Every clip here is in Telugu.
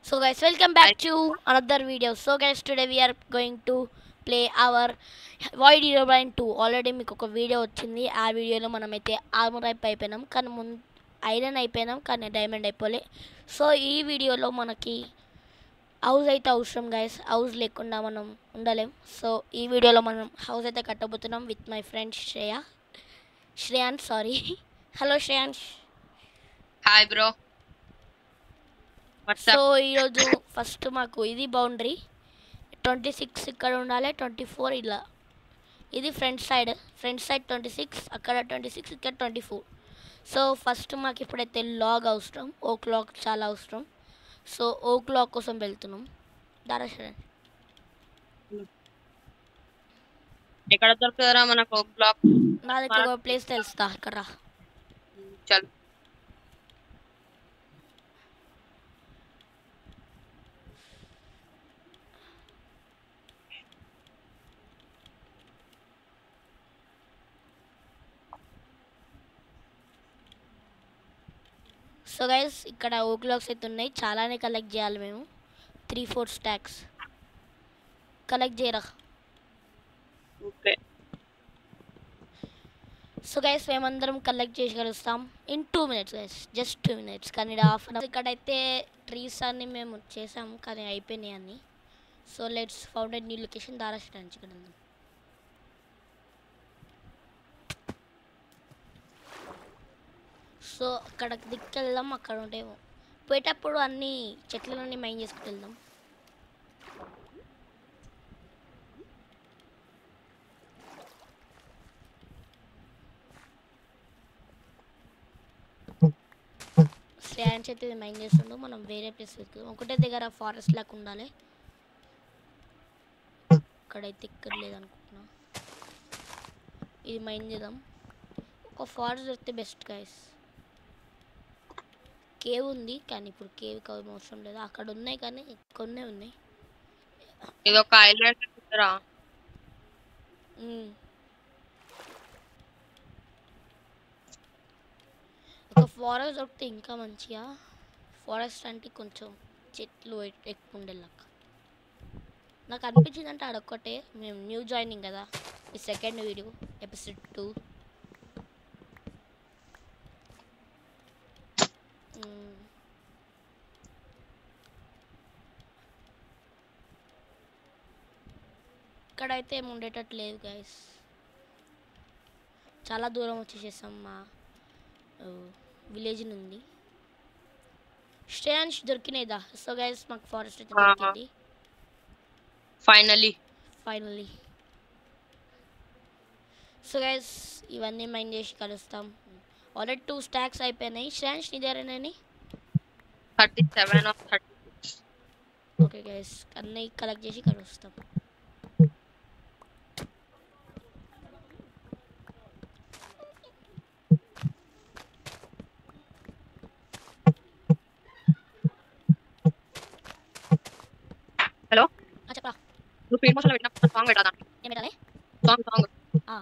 So guys, welcome back to another video. So guys, today we are going to play our Void Herobrine 2. Already మీకు ఒక వీడియో వచ్చింది ఆ వీడియోలో మనమైతే ఆర్మర్ అయిప్ అయిపోయినాం కానీ ముందు ఐరన్ అయిపోయినాం కానీ డైమండ్ అయిపోలే సో ఈ వీడియోలో మనకి హౌస్ అయితే అవసరం గైస్ హౌస్ లేకుండా మనం ఉండలేం సో ఈ వీడియోలో మనం హౌస్ అయితే కట్టబోతున్నాం with my friend Shreya Shreyans sorry hello Shreyans hi bro so ఈరోజు ఫస్ట్ మాకు ఇది బౌండరీ ట్వంటీ సిక్స్ ఇక్కడ ఉండాలి ట్వంటీ ఫోర్ ఇలా ఇది front side front side twenty six అక్కడ ట్వంటీ సిక్స్ ఇక్కడ ట్వంటీ ఫోర్ సో ఫస్ట్ మాకు ఇప్పుడైతే లాగ్ అవసరం ఓ క్లాక్ చాలా అవసరం సో ఓ క్లాక్ కోసం వెళ్తున్నాం దారాశరణ్ ఎక్కడ దొరుకుతారా మనకు బ్లాక్ నా దగ్గర ఒక ప్లేస్ తెలుస్తా అక్కడ రా. చల్ సో గైస్ ఇక్కడ ఓ క్లాక్స్ అయితే ఉన్నాయి చాలానే కలెక్ట్ చేయాలి మేము త్రీ ఫోర్ స్టాక్స్ కలెక్ట్ చేయరా ఓకే సో గైస్ మేమందరం కలెక్ట్ చేసి కలుస్తాం in two minutes guys just two minutes కానీ హాఫ్ అన్ అవర్ ఇక్కడైతే ట్రీస్ అన్ని మేము చేసాం కానీ అయిపోయినాయి అన్ని so let's found new location దారాష్ట్రానికి ఇక్కడ ఉందాం సో అక్కడ దిక్కెళ్దాం అక్కడ ఉంటాయేమో పోయేటప్పుడు అన్ని చెట్లన్నీ మైన్ చేసుకుని వెళ్దాం శ్రేయాన్స్ అయితే ఇది మైన్ చేస్తుండు మనం వేరే ప్లేస్ వెతుకుదాం ఒకటే దగ్గర ఫారెస్ట్ లాగా ఉండాలి ఇక్కడైతే ఇక్కడ లేదనుకుంటున్నా ఇది మైన్ చేద్దాం ఒక ఫారెస్ట్ దొరికితే బెస్ట్ గైస్ కేవ్ ఉంది కానీ ఇప్పుడు కేవ్ కావ అవసరం లేదు అక్కడ ఉన్నాయి కానీ కొన్నే ఉన్నాయి ఇది ఒక ఐలాండ్ రా మ్మ్. ఒక ఫారెస్ట్ దొరికితే ఇంకా మంచిగా ఫారెస్ట్ అంటే కొంచెం చెట్లు ఎక్- ఎక్కువ ఉండేలాగా నాకు అనిపించింది అంటే అడొక్కటే మేము న్యూ జాయినింగ్ కదా ఈ సెకండ్ వీడియో ఎపిసోడ్ టూ ఇక్కడైతే ఏమి ఉండేటట్టు లేదు గైస్ చాలా దూరం వచ్చేసేసాం మా విలేజ్ నుండి స్టేన్స్ దొరికినాయిదా సో గైస్ మాకు ఫారెస్ట్ అయితే ఆహా. దొరికింది ఫైనలీ ఫైనల్లీ సో గైస్ ఇవన్నీ మైండ్ చేసి కలుస్తాం ఆల్రెడీ టూ స్టాక్స్ అయిపోయినాయి స్టాన్స్ నీ దగ్గరనేని thirty seven of thirty okay guys అన్నీ కలెక్ట్ చేసి కలుస్తాం హలో ఆ, చెప్పరా నువ్వు స్పీడ్ మోషన్ పెట్టినప్పుడు సాంగ్ పెట్టాదా ఏం పెట్టాలి సాంగ్ సాంగ్ ఆ.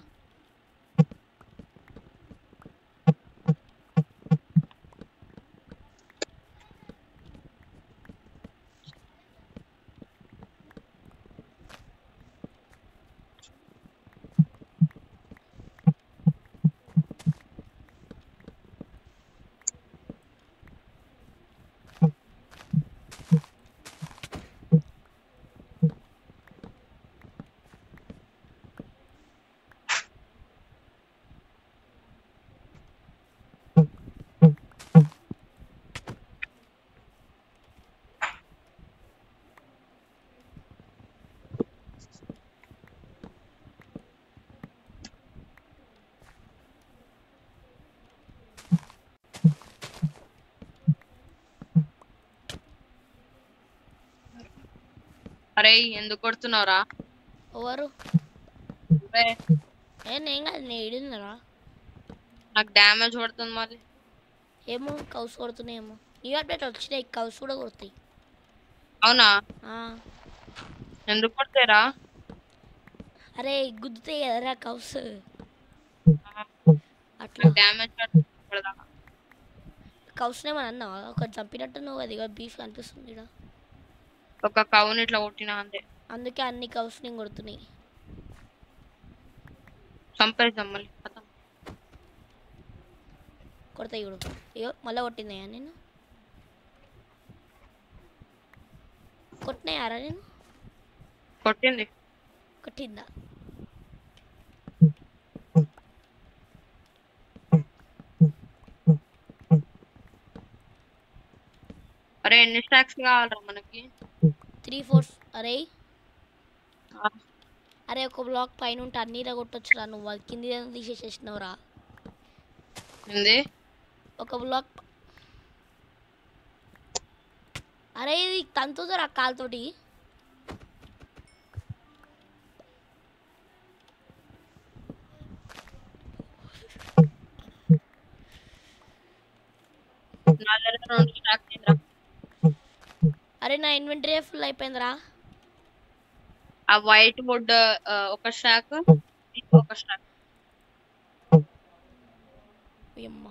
అరే ఎందుకు కొడుతున్నావురా ఎవరు అరే, ఏ నేను కాదు నేను ఇడిందరా నాకు డ్యామేజ్ పడుతుంది మరి ఏమో కౌస్ కొడుతున్నాయేమో న్యూ అప్డేట్ వచ్చినాయి కౌస్ కూడా కొడతాయి అవునా ఆ, ఎందుకు కొడతారా అరే గుద్దుతాయి కదరా కౌస్ అట్లా నాకు డ్యామేజ్ పడుతుంది కౌస్నేమని అన్నావా ఒకటి చంపినట్టు నువ్వు అది బీఫ్ కనిపిస్తుంది ఇక్కడ ఒక కవుని ఇట్లా కొట్టినా అంతే అందుకే అన్ని కౌస్ని కొడుతున్నాయి చంపేద్దాం మళ్ళీ ఖతం. కొడతాయి ఇప్పుడు అయ్యో మళ్ళీ కొట్టిందయ్యా నేను కొట్టినాయారా నేను కొట్టింది కొట్టిందా అరే ఎన్ని స్టాక్స్ కావాలరా మనకి త్రీ ఫోర్ అరే ఆ, అరే ఒక బ్లాక్ పైన ఉంటే అన్ని కొట్టొచ్చురా నువ్వు అది కింది తీసేసేసినవురా ఏంది ఒక బ్లాక్ అరే ఇది తంతుదరా కాలుతోటి నా దగ్గర రెండు స్టాక్స్ ఏంద్రా అరే నా ఇన్వెంటరీ ఫుల్ అయిపోయిందిరా ఆ వైట్ వుడ్ ఒక స్టాక్ ఒక స్టాక్ అమ్మ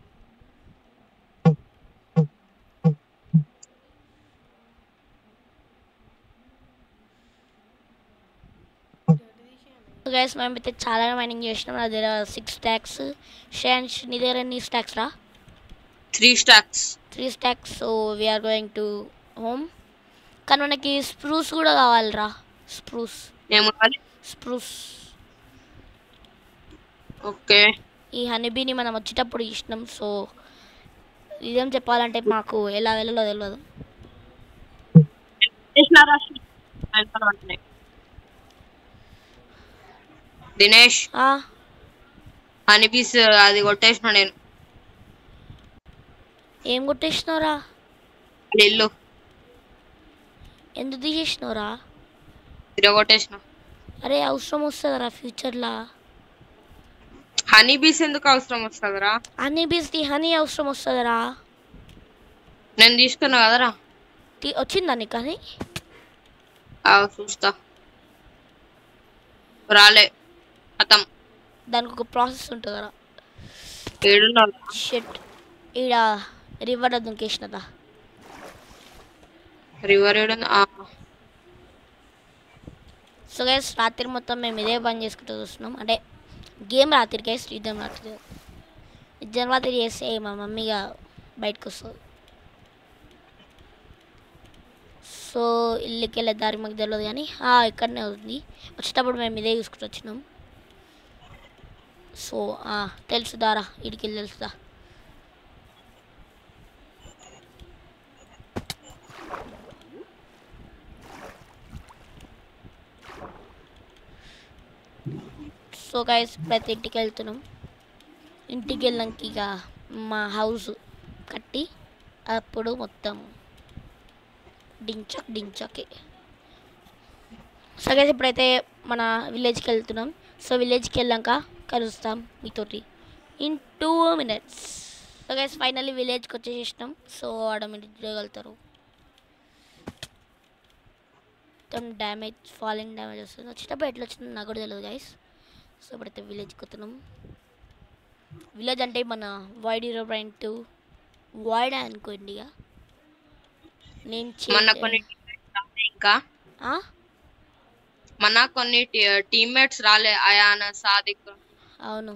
గైస్ మేమైతే చాలా మైనింగ్ చేసినాం నా దగ్గర సిక్స్ స్టాక్స్ షాన్స్ నీ దగ్గర ఎన్ని స్టాక్స్ రా three stacks three stacks so we're going to home కానీ మనకి స్ప్రూస్ కూడా కావాలిరా స్ప్రూస్ ఏం కావాలి స్ప్రూస్ ఓకే ఈ హనీబీని మనం వచ్చేటప్పుడు ఇచ్చినాం సో ఇదేం చెప్పాలంటే మాకు ఎలా వెళ్ళలో తెలియదు చేసినారా వెనకాల పడుతున్నాయి. దినేష్ ఆ, హనీ పీస్ అది కొట్టేసిన నేను ఏం కొట్టేసినవురా వాళ్ళ ఇల్లు ఎందుకు తీసేసినవురా తిరగొట్టేసిన అరే అవసరం వస్తుందిరా ఫ్యూచర్లో హనీ బీస్ ఎందుకు అవసరం వస్తుందిరా హనీ బీస్ది హనీ అవసరం వస్తుందిరా నేను తీసుకున్నా కదరా తీ- వచ్చిందా నీకు కానీ ఆ, చూస్తా రాలే అతం దానికి ఒక ప్రాసెస్ ఉంటుందిరా ఏడున్నా షెట్ ఈడ రివర్ దుంకేసినదా రివర్ ఏడుంది ఆ, సో గైస్ రాత్రి మొత్తం మేము ఇదే పని చేసుకుంటూ చూస్తున్నాం అంటే గేమ్ రాత్రి గైస్ యుద్ధం రాత్రి కాదు. యుద్ధం రాత్రి చేస్తే మా మమ్మీగా బయటకు వస్తుంది సో ఇల్లుకి వెళ్ళే దారి మాకు తెలియదు కానీ ఆ, ఇక్కడనే ఉంది వచ్చేటప్పుడు మేము ఇదే చూసుకుంటూ వచ్చినాం సో ఆ, తెలుసు దారా ఇడికి వెళ్ళి తెలుసుదా సో గైస్ ప్రతి ఇంటికి వెళ్తున్నాం ఇంటికి వెళ్ళాక ఇక మా హౌస్ కట్టి అప్పుడు మొత్తం డించక్ డించకే సో గైస్ ఇప్పుడైతే మన విలేజ్కి వెళ్తున్నాం సో విలేజ్కి వెళ్ళాక కలుస్తాం మీతోటి in two minutes so guys finally విలేజ్కి వచ్చేసేసినాం సో ఆటోమేటిక్ చేయగలుగుతారు మొత్తం డ్యామేజ్ ఫాలింగ్ డ్యామేజ్ వస్తుంది వచ్చేటప్పుడు ఎట్లా వచ్చిందో నాకు కూడా తెలియదు గైస్ సో ఇప్పుడైతే విలేజ్కి వస్తున్నాం విలేజ్ అంటే మన void Herobrine two void అనుకోండి ఇక నేను మొన్న చే- కొన్ని teammates రాలే ఇంకా ఆ? మన కొన్ని టీమ్మేట్స్ రాలే అయాన్ సాదిక్ అవును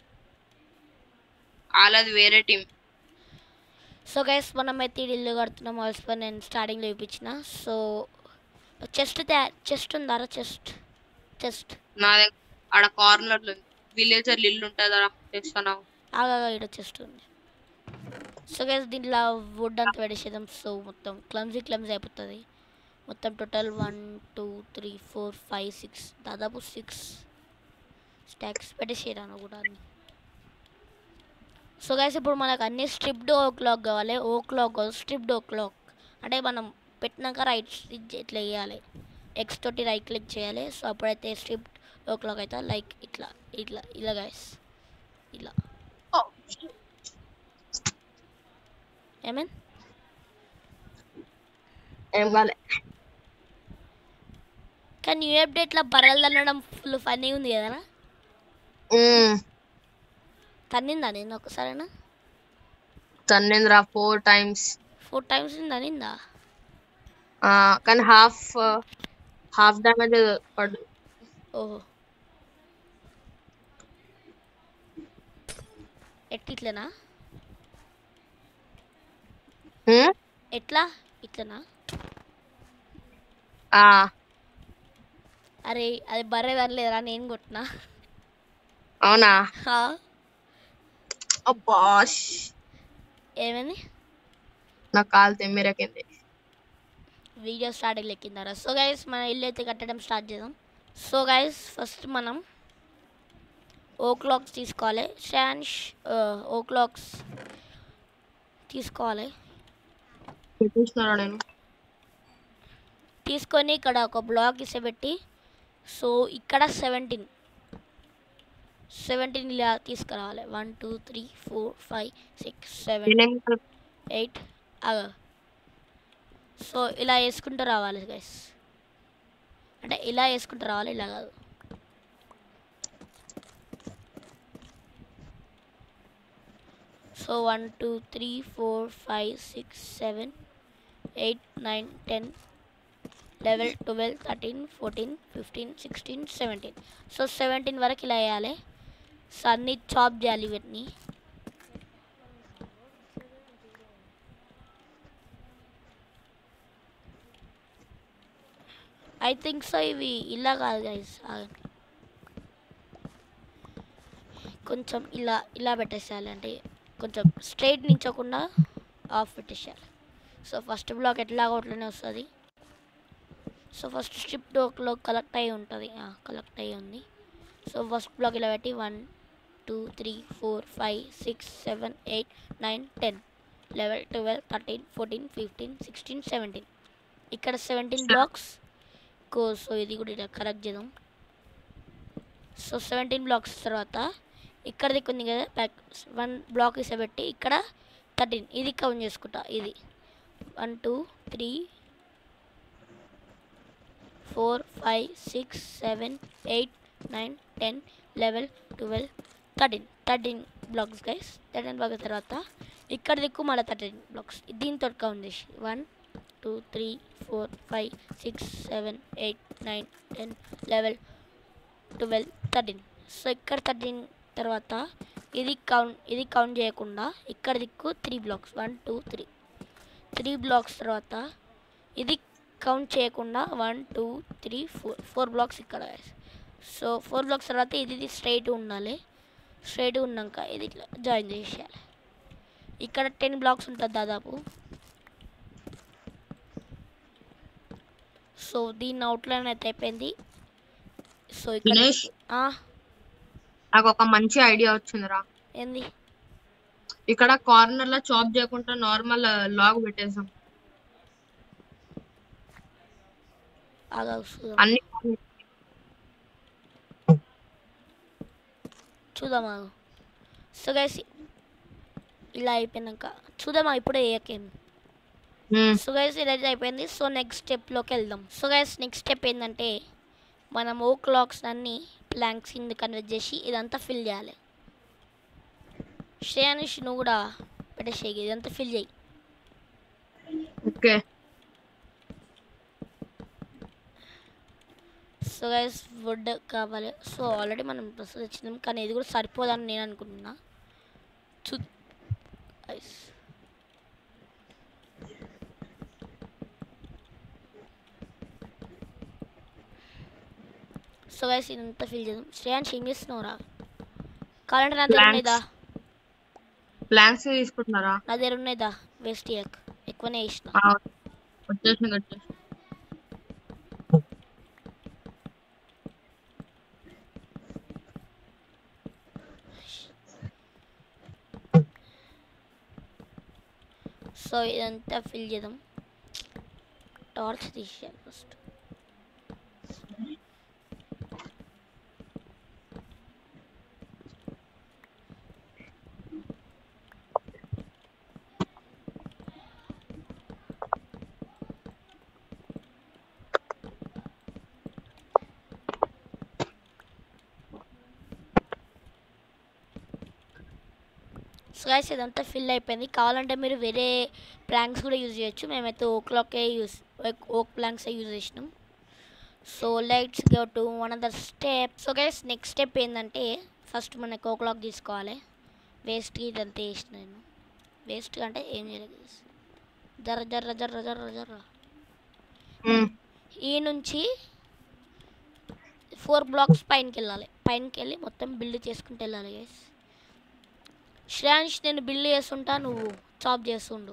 వాళ్ళది వేరే టీం సో గైస్ మనం అయితే ఈ ఇల్లు కడుతున్నాం ఆల్స్ పర్ నేను స్టార్టింగ్లో చూపించిన సో చెస్ట్ చెస్ట్ ఉందారా చెస్ట్ చెస్ట్ నా దగ్గర ఆడ కార్నర్ లో విలేజర్ ఇల్లు ఉంటుందా చేస్తున్నావు ఆగా ఇక్కడ చెస్ట్ ఉంది సో గైస్ దీంట్లో వుడ్ అంతా పెడేసేద్దాం సో మొత్తం క్లమ్జీ క్లమ్జీ అయిపోతుంది మొత్తం total one two three four five six దాదాపు సిక్స్ స్టాక్స్ పెట్టేసేయడాను కూడా అన్ని సో గైస్ ఇప్పుడు మనకు అన్ని స్ట్రిప్డ్ ఓ క్లాక్ కావాలి ఓ క్లాక్ కాదు స్ట్రిప్డ్ ఓ క్లాక్ అంటే మనం పెట్టినాక రైట్ ఇట్లా వేయాలి ఎక్స్ తోటి రైట్ క్లిక్ చేయాలి సో అప్పుడైతే స్ట్రిప్డ్ ఓ క్లాక్ అయితే లైక్ ఇట్లా ఇట్లా ఇలా గైస్ ఇలా ఏమేన్ ఏం కాలే కానీ న్యూ అప్డేట్లో బర్రెలు తన్నడం ఫుల్ ఫన్నీ ఉంది కదరా తన్నిందా నేను ఒకసారైనా తన్నిందిరా ఫోర్ టైమ్స్ ఫోర్ టైమ్స్ అనిందా కానీ హాఫ్ హాఫ్ డ్యామేజ్ పడు ఓహో ఎట్ ఇట్లనా హ్మ్? ఎట్లా ఇట్లనా ఆ, అరే అది బర్రేదని లేదురా నేను కొట్టినా అవునా హా, అబ్బా ష్. ఏమైంది నా కాలు తెమ్మిరకింది వీడియో స్టార్ట్ లెక్కిందారా సో గైస్ మన ఇల్లు అయితే కట్టడం స్టార్ట్ చేద్దాం సో గైస్ ఫస్ట్ మనం ఓ క్లాక్స్ తీసుకోవాలి షాన్స్ ఓ క్లాక్స్ తీసుకోవాలి చూస్తున్నారా నేను తీసుకొని ఇక్కడ ఒక బ్లాక్ ఇసబెట్టి సో ఇక్కడ సెవెంటీన్ సెవెంటీన్ ఇలా తీసుకురావాలి one two three four five six seven నేనేం కల్- ఎయిట్ అగ సో ఇలా వేసుకుంటూ రావాలి గైస్ అంటే ఇలా వేసుకుంటూ రావాలి ఇలా కాదు so one two three four five six seven eight nine ten eleven twelve thirteen fourteen fifteen sixteen seventeen so seventeen వరకు ఇలా వేయాలి సో అన్ని చాప్ చేయాలి ఇవన్నీ ఐ థింక్ సో ఇవి ఇలా కాదు గైస్ కొంచెం ఇలా ఇలా పెట్టేసేయాలి అంటే కొంచెం స్ట్రైట్ నించకుండా ఆఫ్ పెట్టేసేయాలి సో ఫస్ట్ బ్లాక్ ఎట్లాగో అట్లనే వస్తుంది సో ఫస్ట్ స్ట్రిప్ డోక్లో కలెక్ట్ అయి ఉంటుంది కలెక్ట్ అయి ఉంది సో ఫస్ట్ బ్లాక్ ఇలా పెట్టి one two three four five six seven eight nine ten eleven twelve thirteen fourteen fifteen sixteen seventeen ఇక్కడ సెవెంటీన్ బ్లాక్స్ కో సో ఇది కూడా ఇలా కరెక్ట్ చేద్దాం సో సెవెంటీన్ బ్లాక్స్ తర్వాత ఇక్కడ దిక్కుంది కదా బ్యాక్ వన్ బ్లాక్ ఇసబెట్టి ఇక్కడ థర్టీన్ ఇది కౌంట్ చేసుకుంటా ఇది one two three four five six seven eight nine ten eleven twelve thirteen thirteen blocks guys thirteen blocks తర్వాత ఇక్కడ దిక్కు మళ్ళీ థర్టీన్ బ్లాక్స్ దీంతో కౌంట్ చేసి one two three four five six seven eight nine ten eleven twelve thirteen so ఇక్కడ థర్టీన్ తర్వాత ఇది కౌంట్ ఇది కౌంట్ చేయకుండా ఇక్కడ దిక్కు three blocks one two three three blocks తర్వాత ఇది కౌంట్ చేయకుండా one two three four four blocks ఇక్కడ సో ఫోర్ బ్లాక్స్ తర్వాత ఇది ఇది స్ట్రైట్ ఉండాలి స్ట్రైట్ ఉన్నాక ఇది ఇట్లా జాయిన్ చేసేయాలి ఇక్కడ టెన్ బ్లాక్స్ ఉంటుంది దాదాపు సో దీని అవుట్లైన్ అయితే అయిపోయింది సో ఇక్కడ దినేష్ ఆ, నాకు ఒక మంచి ఐడియా వచ్చిందిరా ఏంది ఇక్కడ కార్నర్ లో చాప్ చేయకుండా నార్మల్ లాగ్ పెట్టేసాం ఆగా చూద్దాం అన్ని చూద్దాం ఆగు సో గైస్ ఇలా అయిపోయినాక చూద్దామా ఇప్పుడే ఏకేం ఉమ్, సో గైస్ ఇదైతే అయిపోయింది సో నెక్స్ట్ స్టెప్లోకి వెళ్దాం సో గైస్ నెక్స్ట్ స్టెప్ ఏంటంటే మనం ఓ క్లాక్స్ అన్ని ప్లాంక్స్ కింద కన్వర్ట్ చేసి ఇదంతా ఫిల్ చేయాలి శ్రేయానిష్ నువ్వు కూడా పెట్టేసేయి ఇదంతా ఫిల్ చేయి ఓకే సో గైస్ వుడ్ కావాలి సో ఆల్రెడీ మనం ప్రస్తుతం తెచ్చినాం కానీ ఇది కూడా సరిపోదని నేను అనుకుంటున్నా చూ గైస్ సో గైస్ ఇదంతా ఫిల్ చేద్దాం శ్రేయాన్స్ ఏం చేస్తున్నావురా కావాలంటే నా దగ్గర Planks. ఉన్నాయిదా ప్లాన్స్ తీసుకుంటున్నారా నా దగ్గర ఉన్నాయిదా వేస్ట్ చేయక్ ఎక్కువనే వేసిన ఆ, వచ్చేసింది వచ్చేసింది సో ఇదంతా ఫిల్ చేద్దాం టార్చ్ తీసేయాలి ఫస్ట్ సో గైస్ ఇదంతా ఫిల్ అయిపోయింది కావాలంటే మీరు వేరే ప్లాంక్స్ కూడా యూజ్ చేయొచ్చు మేమైతే ఓ క్లాకే యూజ్ ఓక్ ప్లాంక్సే యూజ్ చేసినాం so let's go to one other step so guys next step ఏంటంటే ఫస్ట్ మనకు ఓ క్లాక్ తీసుకోవాలి వేస్ట్కి ఇదంతా వేసిన నేను వేస్ట్ అంటే ఏం చేయలేదు guys. జర్ర జర్ర జర్ర జర్ర జర్ర ఉమ్. ఈ నుంచి ఫోర్ బ్లాక్స్ పైనకి వెళ్ళాలి పైనకి వెళ్ళి మొత్తం బిల్డ్ చేసుకుంటూ వెళ్ళాలి గైస్ శ్రేయాన్ష్ నేను బిల్డ్ చేస్తుంటా నువ్వు చాప్ చేస్తుండు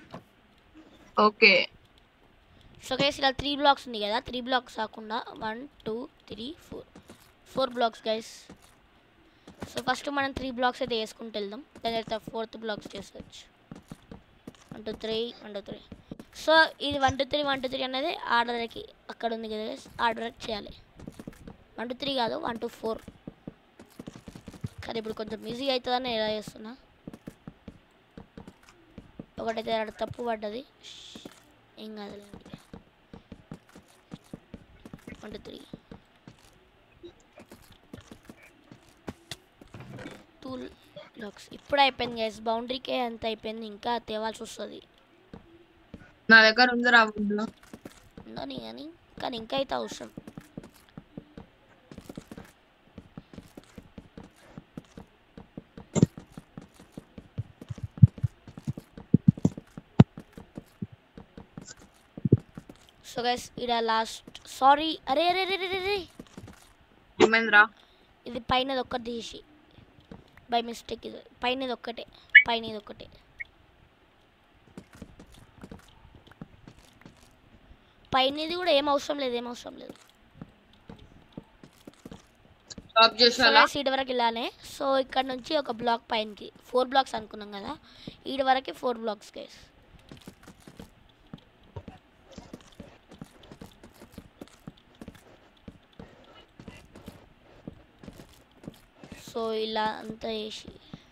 ఓకే సో గైస్ ఇలా త్రీ బ్లాక్స్ ఉంది కదా త్రీ బ్లాక్స్ కాకుండా one two three four four blocks guys so first మనం త్రీ బ్లాక్స్ అయితే వేసుకుంటూ వెళ్దాం దాని తర్వాత ఫోర్త్ బ్లాక్స్ చేసుకోవచ్చు one two three one two three so ఇది one two three one two three అనేది ఆర్డర్కి అక్కడ ఉంది కదా గైస్ ఆర్డర్కి చేయాలి వన్ టూ త్రీ కాదు వన్ టూ ఫోర్ కానీ ఇప్పుడు కొంచెం ఈజీ అవుతుందని నేను ఎలా చేస్తున్నా ఒకటైతే ఆడ తప్పు పడ్డది ఏం కాదులేండి వన్ టూ త్రీ టూ లాక్స్ ఇప్పుడు అయిపోయింది గైస్ బౌండరీకే అంత అయిపోయింది ఇంకా తేవాల్సి వస్తుంది నా దగ్గర ఉందిరా వుడ్ ఉందని కానీ కానీ ఇంకా అయితే అవసరం సో గైస్ ఇడ లాస్ట్ సారీ అరే అరే అరే అరే అరే ఏమైందిరా ఇది పైనది ఒక్కటి తీసి బై మిస్టేక్ ఇది పైనది ఒక్కటే పైన ఇది ఒక్కటే పైనది కూడా ఏం అవసరం లేదు ఏం అవసరం లేదు స్టాప్ సో చేసేలా గైస్ ఈడ వరకు ఇలానే సో ఇక్కడ నుంచి ఒక బ్లాక్ పైనకి ఫోర్ బ్లాక్స్ అనుకున్నాం కదా ఈడ వరకు ఫోర్ బ్లాక్స్ గైస్ సో ఇలా అంతా వేసి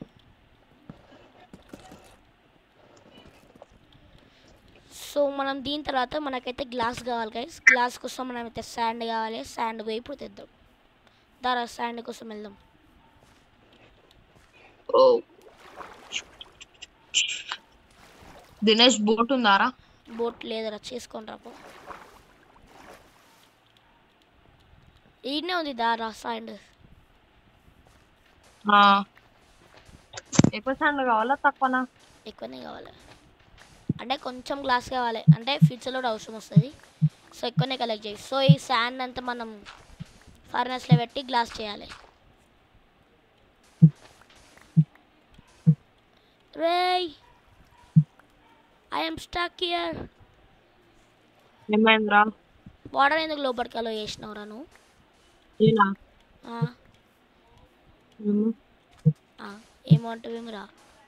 సో మనం దీని తర్వాత మనకైతే గ్లాస్ కావాలి గైస్ గ్లాస్ కోసం మనమైతే శాండ్ కావాలి శాండ్ పోయి ఇప్పుడు తెద్దాం దారా శాండ్ కోసం వెళ్దాం ఓ దినేష్ బోట్ ఉందారా బోట్ లేదరా చేసుకొని రాపో ఈడనే ఉంది దారా శాండ్ ఆ. ఎక్కువ సాండ్ కావాలా తక్కువనా ఎక్కువనే కావాలి అంటే కొంచెం గ్లాస్ కావాలి అంటే ఫ్యూచర్లో కూడా అవసరం వస్తుంది సో ఎక్కువనే కలెక్ట్ చేయి సో ఈ శాండ్ అంతా మనం ఫర్నెస్లో పెట్టి గ్లాస్ చేయాలి రేయ్ ఐఎమ్ స్టక్ ఇయర్ ఏమైందిరా వాటర్ ఎందుకు లోపలికి అలో చేసినావురా నువ్వు ఏనా ఆ, ఏమో. ఆ, ఏమంటావేమిరా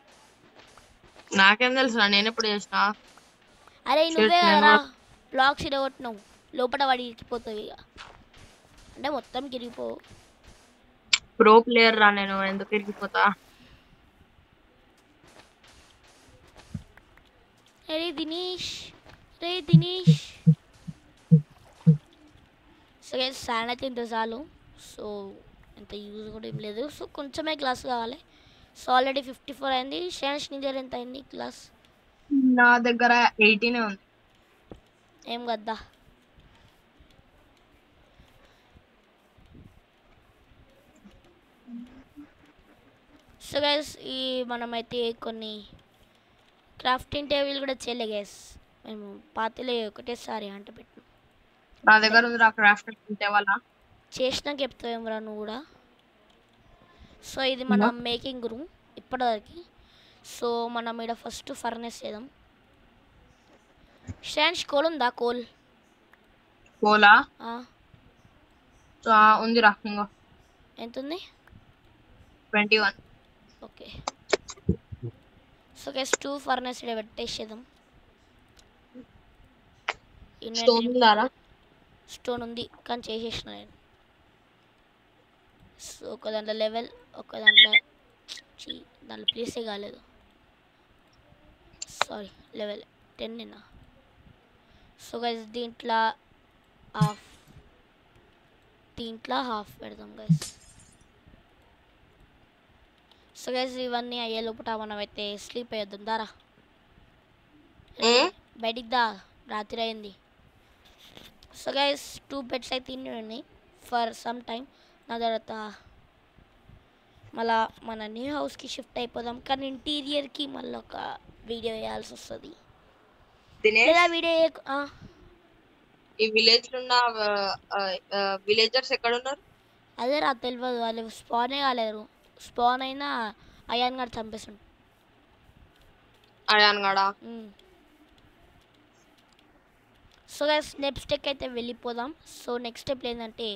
నాకేం తెలుసు నేను ఎప్పుడు చేసిన అరే నువ్వే Shit, కదరా నేను- బ్లాక్స్ ఇడగొట్టినావు లోపల వాడి ఇరికిపోతావు ఇక అంటే మొత్తం గిరిగిపోవు ప్రో ప్లేయర్ రా నేను ఎందుకు ఇరిగిపోతా రే దినేష్ రే దినేష్ సో శాండ్ అయితే ఇంత చాలు సో ఎంత యూజ్ కూడా ఏం లేదు సో కొంచెమే గ్లాస్ కావాలి సో ఆల్రెడీ ఫిఫ్టీ ఫోర్ అయింది షాన్స్ నీ దగ్గర ఎంత అయింది గ్లాస్ నా దగ్గర ఎయిటీనే ఉంది ఏం కద్దా సో గైస్ ఈ మనమైతే కొన్ని క్రాఫ్టింగ్ టేబుల్ కూడా చేయలే గైస్ మేము పాతలే ఒకటేసారి అంట పెట్టినాం నా దగ్గర ఉంది రా క్రాఫ్ట్ తేవాలా చేసినాక చెప్తావేమరా నువ్వు కూడా సో ఇది మన మేకింగ్ రూమ్ ఇప్పటివరకు సో మనం ఇక్కడ ఫస్ట్ ఫర్నెస్ చేద్దాం స్టాండ్స్ కోల్ ఉందా కోల్ పోలా ఆ, సో, ఆ, ఉందిరా ఇంకో ఎంత ఉంది twenty one okay so guys two furnace ఇక్కడ పెట్టేసేద్దాం స్టోన్ ఉందారా స్టోన్ ఉంది కానీ చేసేసిన నేను సో ఒక దాంట్లో లెవెల్ ఒక దాంట్లో ఛీ, దాంట్లో ప్లేసే కాలేదు సారీ లెవెల్ టెన్ నిన్న సో గైస్ దీంట్లో హాఫ్ దీంట్లో హాఫ్ పెడదాం గైస్ సో గైస్ ఇవన్నీ అయ్యే లోపల మనం అయితే స్లీప్ అయ్యొద్దాం దారా ఏ బయటికి దా రాత్రి అయింది సో గైస్ టూ బెడ్స్ అయితే ఇన్ని ఉన్నాయి ఫర్ సమ్ టైం నా తర్వాత మళ్ళా మన న్యూ హౌస్కి షిఫ్ట్ అయిపోదాం కానీ ఇంటీరియర్కి మళ్ళీ ఒక వీడియో వేయాల్సి వస్తుంది దినేష్ లేదా వీడియో వేయకు- ఆ, ఈ విలేజ్ లో ఉన్న విలేజర్స్ ఎక్కడ ఉన్నారు అదే రా తెలియదు వాళ్ళు స్పానే కాలేరు స్పాన్ అయినా అయాన్ గారు చంపేసాడు అయాన్ గడా సో గైస్ నెక్స్ట్ స్టెక్ అయితే వెళ్ళిపోదాం సో నెక్స్ట్ స్టెప్ ఏంటంటే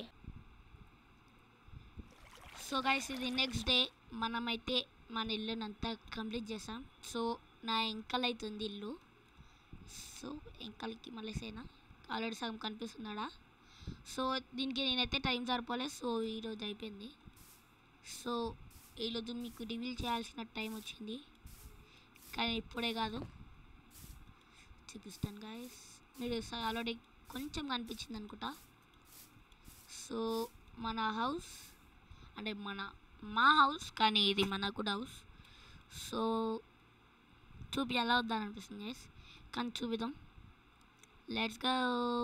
సో గైస్ ఇది నెక్స్ట్ డే మనమైతే మన ఇల్లునంతా కంప్లీట్ చేసాం సో నా ఎంకల్ అవుతుంది ఇల్లు సో ఎంకల్కి మళ్ళీ సేనా ఆల్రెడీ సగం కనిపిస్తున్నాడా సో దీనికి నేనైతే టైం సరిపోలేదు సో ఈరోజు అయిపోయింది సో ఈరోజు మీకు రివీల్ చేయాల్సిన టైం వచ్చింది కానీ ఇప్పుడే కాదు చూపిస్తాను గాయస్ మీరు ఆల్రెడీ కొంచెం కనిపించింది అనుకుంటా సో మన హౌస్ అంటే మన మా హౌస్ కానీ ఇది మన కూడా హౌస్ సో చూపి ఎలా వద్దని అనిపిస్తుంది గైస్ కానీ చూపిద్దాం లెట్స్ గా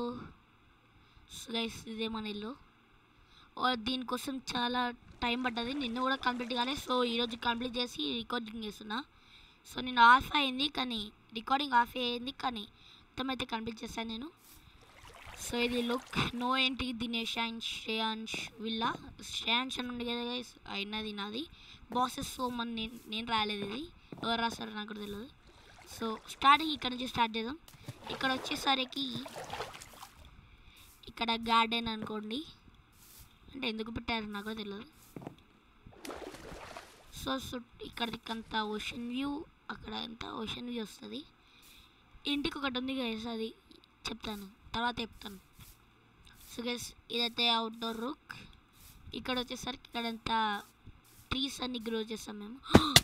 గైస్ ఇదే మన ఇల్లు ఓ, దీనికోసం చాలా టైం పడ్డది నిన్న కూడా కంప్లీట్ కాలేదు సో ఈరోజు కంప్లీట్ చేసి రికార్డింగ్ చేస్తున్నా సో నేను ఆఫ్ అయింది కానీ రికార్డింగ్ ఆఫ్ అయింది కానీ మొత్తం అయితే కంప్లీట్ చేశాను నేను సో ఇది లుక్ నో ఏంటి దినేష్ అండ్ శ్రేయాంష్ విల్లా శ్రేయాంష్ అని ఉంది కదా guys, అయినది నాది బాసెస్ సో మన నేను నేను రాలేదు ఇది ఎవరు రాస్తారో నాకు కూడా తెలియదు సో స్టార్టింగ్ ఇక్కడ నుంచి స్టార్ట్ చేద్దాం ఇక్కడ వచ్చేసరికి ఇక్కడ గార్డెన్ అనుకోండి అంటే ఎందుకు పెట్టారు నాకు తెలియదు సో సో ఇక్కడ అంత ఓషన్ వ్యూ అక్కడ అంత ఓషన్ వ్యూ వస్తుంది ఇంటికి ఒకటి ఉంది గైస్ అది చెప్తాను తర్వాత చెప్తాను సో గైస్ ఇదైతే అవుట్డోర్ రుక్ ఇక్కడ వచ్చేసరికి ఇక్కడంతా ట్రీస్ అన్ని గ్రో చేస్తాం మేము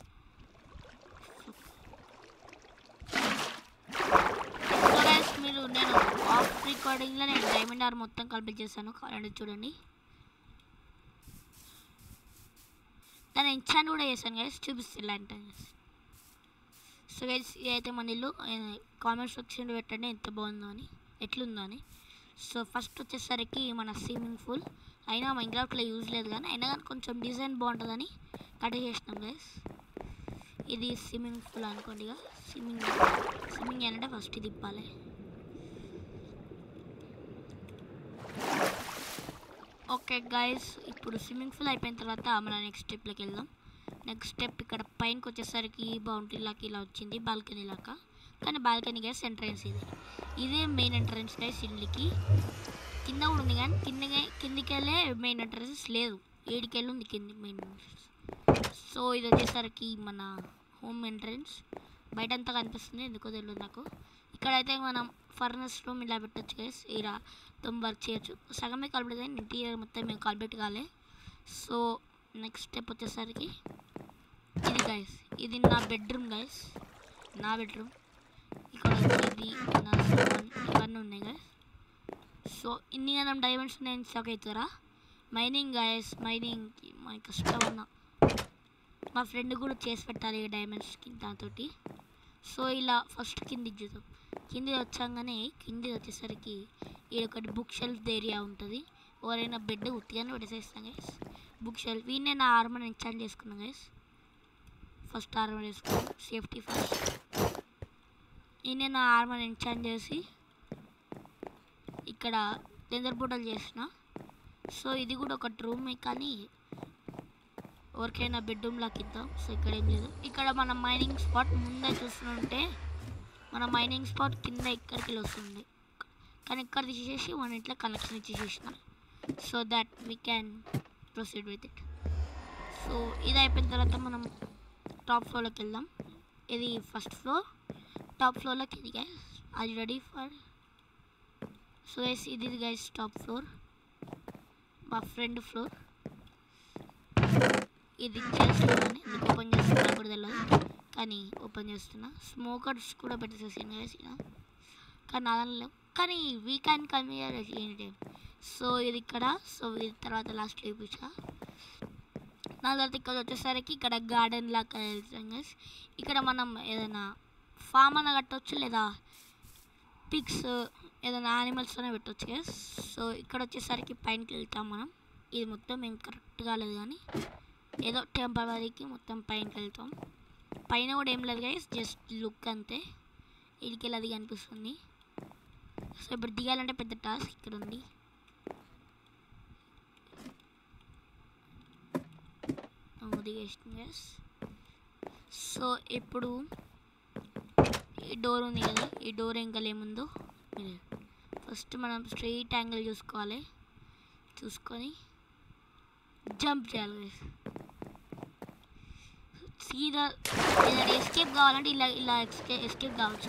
సో గైస్ మీరు నేను ఆఫ్ రికార్డింగ్లో నేను డైమండ్ ఆర్ మొత్తం కంప్లీట్ చేశాను కావాలంటే చూడండి దాని ఇన్చాన్ కూడా చేశాను గైస్ చూపిస్తాను అంటే సో గైస్ ఇదైతే మన ఇల్లు కామెంట్ సెక్షన్లో పెట్టండి ఎంత బాగుందో అని ఎట్లుందో అని సో ఫస్ట్ వచ్చేసరికి మన స్విమ్మింగ్ పూల్ అయినా మైన్క్రాఫ్ట్లో యూజ్ లేదు కానీ అయినా కానీ కొంచెం డిజైన్ బాగుంటుందని కట్ చేసినాం గైస్ ఇది స్విమ్మింగ్ పూల్ అనుకోండి ఇక స్విమ్మింగ్ స్విమ్మింగ్ అంటే ఫస్ట్ ఇది ఇప్పాలి ఓకే గైస్ ఇప్పుడు స్విమ్మింగ్ పూల్ అయిపోయిన తర్వాత మన నెక్స్ట్ స్టెప్లోకి వెళ్దాం నెక్స్ట్ స్టెప్ ఇక్కడ పైనకి వచ్చేసరికి బౌండరీ లాగా ఇలా వచ్చింది బాల్కనీ లాగా కానీ బాల్కనీ గైస్ ఎంట్రన్స్ ఇది ఇదే మెయిన్ ఎంట్రన్స్ గైస్ ఇల్లుకి కింద కూడా ఉంది కానీ కింద కిందికి వెళ్ళే మెయిన్ ఎంట్రన్స్ లేదు ఏడికెళ్ళి ఉంది కింది మెయిన్ ఎంట్రన్స్ సో ఇది వచ్చేసరికి మన హోమ్ ఎంట్రన్స్ బయట అంతా కనిపిస్తుంది ఎందుకో తెలియదు నాకు ఇక్కడైతే మనం ఫర్నస్ రూమ్ ఇలా పెట్టచ్చు గైస్ ఇలా మొత్తం వర్క్ చేయొచ్చు సగమే కంప్లీట్ అయింది ఇంటీరియర్ మొత్తం మేము కంప్లీట్ కాలే సో నెక్స్ట్ స్టెప్ వచ్చేసరికి ఇది గైస్ ఇది నా బెడ్రూమ్ గైస్ నా బెడ్రూమ్ ఇక్కడ ఇది నా సామాన్ ఇవన్నీ ఉన్నాయి గైస్ సో ఇన్ని గనం డైమండ్స్ నేను షాక్ అవుతారా మైనింగ్ గైస్ మైనింగ్కి మన కష్టం అన్న మా ఫ్రెండ్ కూడా చేసి పెట్టాలి ఈ డైమండ్స్కి దాంతోటి సో ఇలా ఫస్ట్ కిందికి చూద్దాం కింది వచ్చాగానే కింది వచ్చేసరికి ఇది ఒకటి బుక్ షెల్ఫ్ ఏరియా ఉంటుంది ఎవరైనా బెడ్ ఉత్తిగానే పెట్టేసేస్తాం గైస్ బుక్ షెల్ఫ్ ఈయన నా ఆర్మర్ ఇన్స్టాల్ చేసుకున్నాం గైస్ ఫస్ట్ ఆర్మర్ వేసుకున్నాం సేఫ్టీ ఫస్ట్ ఈయన నా ఆర్మర్ ఇన్స్టాల్ చేసి ఇక్కడ లెదర్ బోటల్ చేసిన సో ఇది కూడా ఒక రూమే కానీ ఎవరికైనా బెడ్రూమ్ లాగా ఇద్దాం సో ఇక్కడ ఏం లేదు ఇక్కడ మన మైనింగ్ స్పాట్ ముందే చూస్తుంటే మన మైనింగ్ స్పాట్ కింద ఇక్కడికి వెళ్ళి వస్తుంది కానీ ఇక్కడ తీసేసి మన ఇంట్లో కనెక్షన్ ఇచ్చేసేసిన so that we can proceed with it so ఇది అయిపోయిన తర్వాత మనం టాప్ ఫ్లోర్లోకి వెళ్దాం ఇది ఫస్ట్ ఫ్లోర్ టాప్ ఫ్లోర్లోకి ఇది గైస్ అది రెడీ ఫర్ సో గైస్ ఇది గైస్ టాప్ ఫ్లోర్ మా ఫ్రెండ్ ఫ్లోర్ ఇది చేస్తున్నాను ఎందుకు ఓపెన్ చేస్తున్నా కూడా తెలియదు కానీ ఓపెన్ చేస్తున్నా స్మోకర్స్ కూడా పెట్టేసేసాను గైస్ ఇలా కానీ అలా లేవు కానీ we can conveyor any time so ఇది ఇక్కడ సో ఇది తర్వాత లాస్ట్ చూపించా దాని తర్వాత ఇక్కడ వచ్చేసరికి ఇక్కడ గార్డెన్ లాగా వెళ్తాం గైస్ ఇక్కడ మనం ఏదైనా ఫామ్ అన్న కట్టవచ్చు లేదా పిక్స్ ఏదైనా యానిమల్స్ అనే పెట్టవచ్చు గైస్ సో ఇక్కడ వచ్చేసరికి పైనకి వెళ్తాం మనం ఇది మొత్తం ఏం కరెక్ట్ కాలేదు కానీ ఏదో టెంపరీకి మొత్తం పైనకి వెళ్తాం పైన కూడా ఏం లేదు గైస్ జస్ట్ లుక్ అంతే ఇడికి అది కనిపిస్తుంది సో ఇప్పుడు దిగాలంటే పెద్ద టాస్క్ ఇక్కడ ఉంది దిగేస్తుంది గైస్ సో ఇప్పుడు ఈ డోర్ ఉంది కదా ఈ డోర్ ఇంకా ఏముందో ఫస్ట్ మనం స్ట్రైట్ యాంగిల్ చూసుకోవాలి చూసుకొని జంప్ చేయాలి guys. సీదా ఏదైనా ఎస్కేప్ కావాలంటే ఇలా ఇలా ఎస్కే ఎస్కేప్ కావచ్చు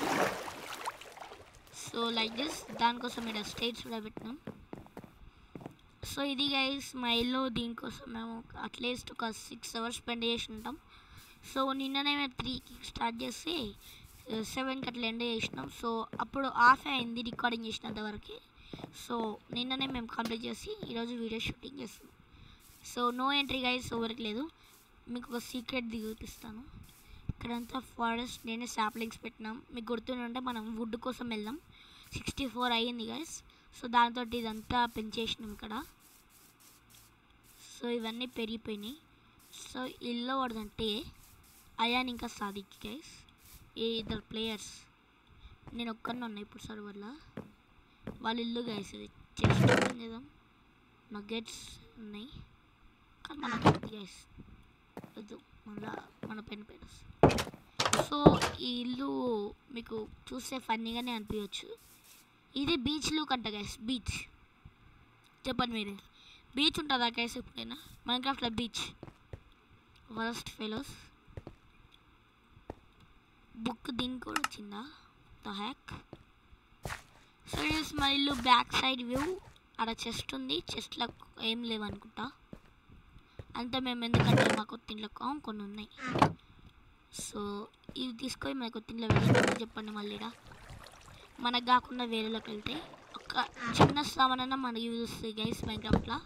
సో లైక్ దిస్ దానికోసం ఇక్కడ స్టేట్స్ కూడా పెట్టినాం సో ఇది గైస్ మా ఇల్లు దీనికోసం మేము అట్లీస్ట్ ఒక సిక్స్ అవర్స్ స్పెండ్ చేసి ఉంటాం సో నిన్ననే మేము త్రీకి స్టార్ట్ చేసి సెవెన్కి అట్లా ఎండ్ చేసినాం సో అప్పుడు ఆఫ్ అయింది రికార్డింగ్ చేసినంత వరకు సో నిన్ననే మేము కంప్లీట్ చేసి ఈరోజు వీడియో షూటింగ్ చేస్తాం సో నో ఎంట్రీ గైస్ ఎవరికి లేదు మీకు ఒక సీక్రెట్ దిగుపిస్తాను ఇక్కడంతా ఫారెస్ట్ నేనే సాప్లింగ్స్ పెట్టినాం మీకు గుర్తుంటే మనం వుడ్ కోసం వెళ్దాం సిక్స్టీ ఫోర్ అయ్యింది గైస్ సో దాంతో ఇదంతా పెంచేసినాం ఇక్కడ సో ఇవన్నీ పెరిగిపోయినాయి సో ఇల్లు వాడదంటే అయాన్ ఇంకా సాదిక్ గైస్ ఈ ఇద్దరు ప్లేయర్స్ నేను ఒక్కరిని ఉన్నా ఇప్పుడు సర్వర్లో వాళ్ళ ఇల్లు గైస్ ఇది చేసి ఓపెన్ చేద్దాం నగెట్స్ ఉన్నాయి కానీ మనకి గైస్ వద్దు మళ్ళా మన పెన్ పెన్స్ సో ఈ ఇల్లు మీకు చూస్తే ఫన్నీగానే అనిపించవచ్చు ఇది బీచ్ లుక్ అంట గైస్ బీచ్ చెప్పండి మీరే బీచ్ ఉంటుందా గైస్ ఎప్పుడైనా మైన్క్రాఫ్ట్లో బీచ్ వరస్ట్ ఫెలోస్ బుక్ దీనికి కూడా వచ్చిందా ద హ్యాక్ సో ఇస్ మా ఇల్లు బ్యాక్ సైడ్ వ్యూ అక్కడ చెస్ట్ ఉంది చెస్ట్లో ఏం లేవు అనుకుంటా అంతా మేము ఎందుకంటే మా కొత్త ఇంట్లో కొన్ని ఉన్నాయి సో ఇవి తీసుకొని మన కొత్త ఇంట్లో వెళ్ళి చెప్పండి మళ్ళీ ఈడ. మనకు కాకుండా వేరేలోకి వెళ్తే ఒక చిన్న సామానైనా మనకి యూజ్ వస్తుంది గైస్ మైన్క్రాఫ్ట్లో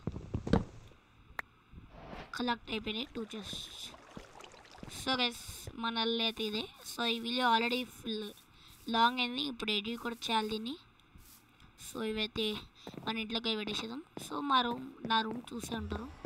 కలెక్ట్ అయిపోయినాయి టూ చెస్ట్ సో గైస్ మన ఇల్లు అయితే ఇదే సో ఈ వీడియో ఆల్రెడీ ఫుల్ లాంగ్ అయింది ఇప్పుడు ఎడిట్ కూడా చేయాలి దీన్ని సో ఇవైతే మన ఇంట్లోకి పెట్టేసేద్దాం సో మా రూమ్ నా రూమ్ చూసే ఉంటారు